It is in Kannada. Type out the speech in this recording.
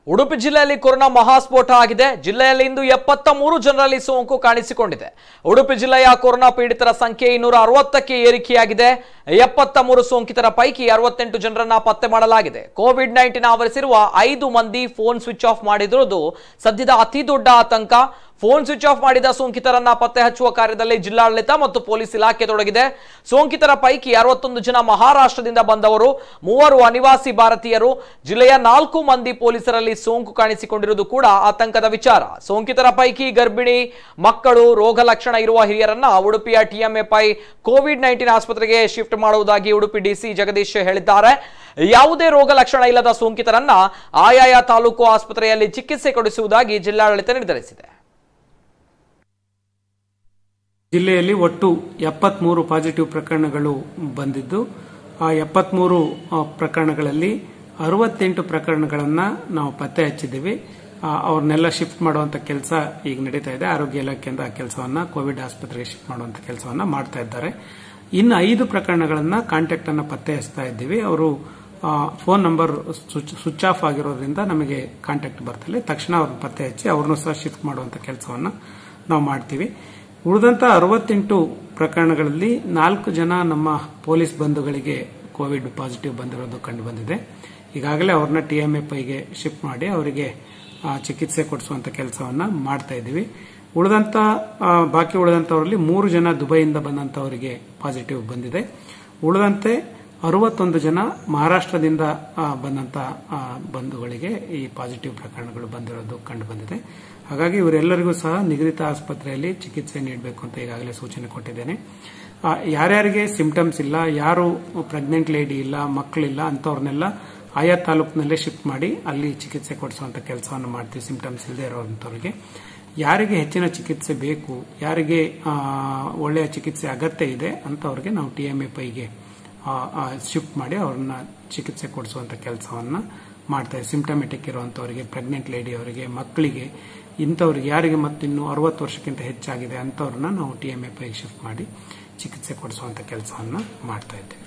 ಉಡುಪಿ ಜಿಲ್ಲೆಯಲ್ಲಿ ಕೊರೋನಾ ಮಹಾಸ್ಫೋಟ ಆಗಿದೆ ಜಿಲ್ಲೆಯಲ್ಲಿ ಇಂದು ಎಪ್ಪತ್ತ ಮೂರು ಜನರಲ್ಲಿ ಸೋಂಕು ಕಾಣಿಸಿಕೊಂಡಿದೆ ಉಡುಪಿ ಜಿಲ್ಲೆಯ ಕೊರೋನಾ ಪೀಡಿತರ ಸಂಖ್ಯೆ ಇನ್ನೂರ ಅರವತ್ತಕ್ಕೆ ಏರಿಕೆಯಾಗಿದೆ ಎಪ್ಪತ್ತ ಮೂರು ಸೋಂಕಿತರ ಪೈಕಿ ಅರವತ್ತೆಂಟು ಜನರನ್ನ ಪತ್ತೆ ಮಾಡಲಾಗಿದೆ ಕೋವಿಡ್ ನೈನ್ಟೀನ್ ಆವರಿಸಿರುವ ಐದು ಮಂದಿ ಫೋನ್ ಸ್ವಿಚ್ ಆಫ್ ಮಾಡಿದಿರುವುದು ಸದ್ಯದ ಅತಿ ದೊಡ್ಡ ಆತಂಕ ಫೋನ್ ಸ್ವಿಚ್ ಆಫ್ ಮಾಡಿದ ಸೋಂಕಿತರನ್ನ ಪತ್ತೆ ಹಚ್ಚುವ ಕಾರ್ಯದಲ್ಲಿ ಜಿಲ್ಲಾಡಳಿತ ಮತ್ತು ಪೊಲೀಸ್ ಇಲಾಖೆ ತೊಡಗಿದೆ ಸೋಂಕಿತರ ಪೈಕಿ ಅರವತ್ತೊಂದು ಜನ ಮಹಾರಾಷ್ಟ್ರದಿಂದ ಬಂದವರು ಮೂವರು ಅನಿವಾಸಿ ಭಾರತೀಯರು ಜಿಲ್ಲೆಯ ನಾಲ್ಕು ಮಂದಿ ಪೊಲೀಸರಲ್ಲಿ ಸೋಂಕು ಕಾಣಿಸಿಕೊಂಡಿರುವುದು ಕೂಡ ಆತಂಕದ ವಿಚಾರ ಸೋಂಕಿತರ ಪೈಕಿ ಗರ್ಭಿಣಿ ಮಕ್ಕಳು ರೋಗ ಲಕ್ಷಣ ಇರುವ ಹಿರಿಯರನ್ನ ಉಡುಪಿಯ ಟಿಎಂಎಫ್ಐ ಕೋವಿಡ್ ನೈನ್ಟೀನ್ ಆಸ್ಪತ್ರೆಗೆ ಶಿಫ್ಟ್ ಮಾಡುವುದಾಗಿ ಉಡುಪಿ ಡಿಸಿ ಜಗದೀಶ್ ಹೇಳಿದ್ದಾರೆ ಯಾವುದೇ ರೋಗ ಲಕ್ಷಣ ಇಲ್ಲದ ಸೋಂಕಿತರನ್ನ ಆಯಾಯ ತಾಲೂಕು ಆಸ್ಪತ್ರೆಯಲ್ಲಿ ಚಿಕಿತ್ಸೆ ಕೊಡಿಸುವುದಾಗಿ ಜಿಲ್ಲಾಡಳಿತ ನಿರ್ಧರಿಸಿದೆ ಜಿಲ್ಲೆಯಲ್ಲಿ ಒಟ್ಟು ಎಪ್ಪತ್ಮೂರು ಪಾಸಿಟಿವ್ ಪ್ರಕರಣಗಳು ಬಂದಿದ್ದು ಆ ಎಪ್ಪತ್ಮೂರು ಆ, ಪ್ರಕರಣಗಳಲ್ಲಿ ಅರವತ್ತೆಂಟು ಪ್ರಕರಣಗಳನ್ನ ನಾವು ಪತ್ತೆ ಹಚ್ಚಿದ್ದೀವಿ ಆ, ಅವ್ರನ್ನೆಲ್ಲ ಶಿಫ್ಟ್ ಮಾಡುವಂತ ಕೆಲಸ ಈಗ ನಡೀತಾ ಇದೆ ಆರೋಗ್ಯ ಇಲಾಖೆಯಿಂದ ಆ ಕೆಲಸವನ್ನ ಕೋವಿಡ್ ಆಸ್ಪತ್ರೆಗೆ ಶಿಫ್ಟ್ ಮಾಡುವಂತ ಕೆಲಸವನ್ನ ಮಾಡ್ತಾ ಇದ್ದಾರೆ ಇನ್ನು ಐದು ಪ್ರಕರಣಗಳನ್ನ ಕಾಂಟ್ಯಾಕ್ಟ್ ಅನ್ನ ಪತ್ತೆ ಹಚ್ತಾ ಇದ್ದೀವಿ ಅವರು ಫೋನ್ ನಂಬರ್ ಸ್ವಿಚ್ ಆಫ್ ಆಗಿರೋದ್ರಿಂದ ನಮಗೆ ಕಾಂಟ್ಯಾಕ್ಟ್ ಬರ್ತಿಲ್ಲ ತಕ್ಷಣ ಅವ್ರನ್ನ ಪತ್ತೆ ಹಚ್ಚಿ ಅವ್ರನ್ನೂ ಸಹ ಶಿಫ್ಟ್ ಮಾಡುವಂತ ಕೆಲಸವನ್ನ ನಾವು ಮಾಡ್ತೀವಿ ಉಳಿದಂತ ಅರವತ್ತೆಂಟು ಪ್ರಕರಣಗಳಲ್ಲಿ ನಾಲ್ಕು ಜನ ನಮ್ಮ ಪೊಲೀಸ್ ಬಂಧುಗಳಿಗೆ ಕೋವಿಡ್ ಪಾಸಿಟಿವ್ ಬಂದಿರೋದು ಕಂಡು ಬಂದಿದೆ ಈಗಾಗಲೇ ಅವ್ರನ್ನ ಟಿಎಂಎಫ್ಐಗೆ ಶಿಫ್ಟ್ ಮಾಡಿ ಅವರಿಗೆ ಆ, ಚಿಕಿತ್ಸೆ ಕೊಡಿಸುವಂತ ಕೆಲಸವನ್ನ ಮಾಡ್ತಾ ಇದ್ದೀವಿ ಉಳಿದಂತ ಆ, ಬಾಕಿ ಉಳಿದಂತವರಲ್ಲಿ ಮೂರು ಜನ ದುಬೈಯಿಂದ ಬಂದಂತವರಿಗೆ ಪಾಸಿಟಿವ್ ಬಂದಿದೆ ಉಳಿದಂತೆ ಅರವತ್ತೊಂದು ಜನ ಮಹಾರಾಷ್ಟ್ರದಿಂದ ಆ, ಬಂದಂತ ಆ, ಬಂಧುಗಳಿಗೆ ಈ ಪಾಸಿಟಿವ್ ಪ್ರಕರಣಗಳು ಬಂದಿರೋದು ಕಂಡು ಬಂದಿದೆ ಹಾಗಾಗಿ ಇವರೆಲ್ಲರಿಗೂ ಸಹ ನಿಗದಿತ ಆಸ್ಪತ್ರೆಯಲ್ಲಿ ಚಿಕಿತ್ಸೆ ನೀಡಬೇಕು ಅಂತ ಈಗಾಗಲೇ ಸೂಚನೆ ಕೊಟ್ಟಿದ್ದೇನೆ ಆ, ಯಾರ್ಯಾರಿಗೆ ಸಿಂಪ್ಟಮ್ಸ್ ಇಲ್ಲ ಯಾರು ಪ್ರೆಗ್ನೆಂಟ್ ಲೇಡಿ ಇಲ್ಲ ಮಕ್ಕಳಿಲ್ಲ ಅಂತವ್ರನ್ನೆಲ್ಲ ಆಯಾ ತಾಲೂಕಿನಲ್ಲೇ ಶಿಫ್ಟ್ ಮಾಡಿ ಅಲ್ಲಿ ಚಿಕಿತ್ಸೆ ಕೊಡಿಸುವಂತ ಕೆಲಸವನ್ನು ಮಾಡ್ತೀವಿ ಸಿಂಪ್ಟಮ್ಸ್ ಇಲ್ಲದೆ ಇರೋಂಥವ್ರಿಗೆ ಯಾರಿಗೆ ಹೆಚ್ಚಿನ ಚಿಕಿತ್ಸೆ ಬೇಕು ಯಾರಿಗೆ ಆ, ಒಳ್ಳೆಯ ಚಿಕಿತ್ಸೆ ಅಗತ್ಯ ಇದೆ ಅಂತವ್ರಿಗೆ ನಾವು ಟಿಎಂಎಫ್ಐಗೆ ಶಿಫ್ಟ್ ಮಾಡಿ ಅವ್ರನ್ನ ಚಿಕಿತ್ಸೆ ಕೊಡಿಸುವಂತ ಕೆಲಸವನ್ನ ಮಾಡ್ತಾ ಸಿಂಪ್ಟಮೆಟಿಕ್ ಇರುವಂತವರಿಗೆ ಪ್ರೆಗ್ನೆಂಟ್ ಲೇಡಿ ಅವರಿಗೆ ಮಕ್ಕಳಿಗೆ ಇಂಥವ್ರಿಗೆ ಯಾರಿಗೆ ಮತ್ತಿನ್ನು ಅರವತ್ತು ವರ್ಷಕ್ಕಿಂತ ಹೆಚ್ಚಾಗಿದೆ ಅಂಥವ್ರನ್ನ ನಾವು ಟಿಎಂಎಫ್ಐಗೆ ಶಿಫ್ಟ್ ಮಾಡಿ ಚಿಕಿತ್ಸೆ ಕೊಡಿಸುವಂತ ಕೆಲಸವನ್ನ ಮಾಡ್ತಾ ಇದ್ದೇವೆ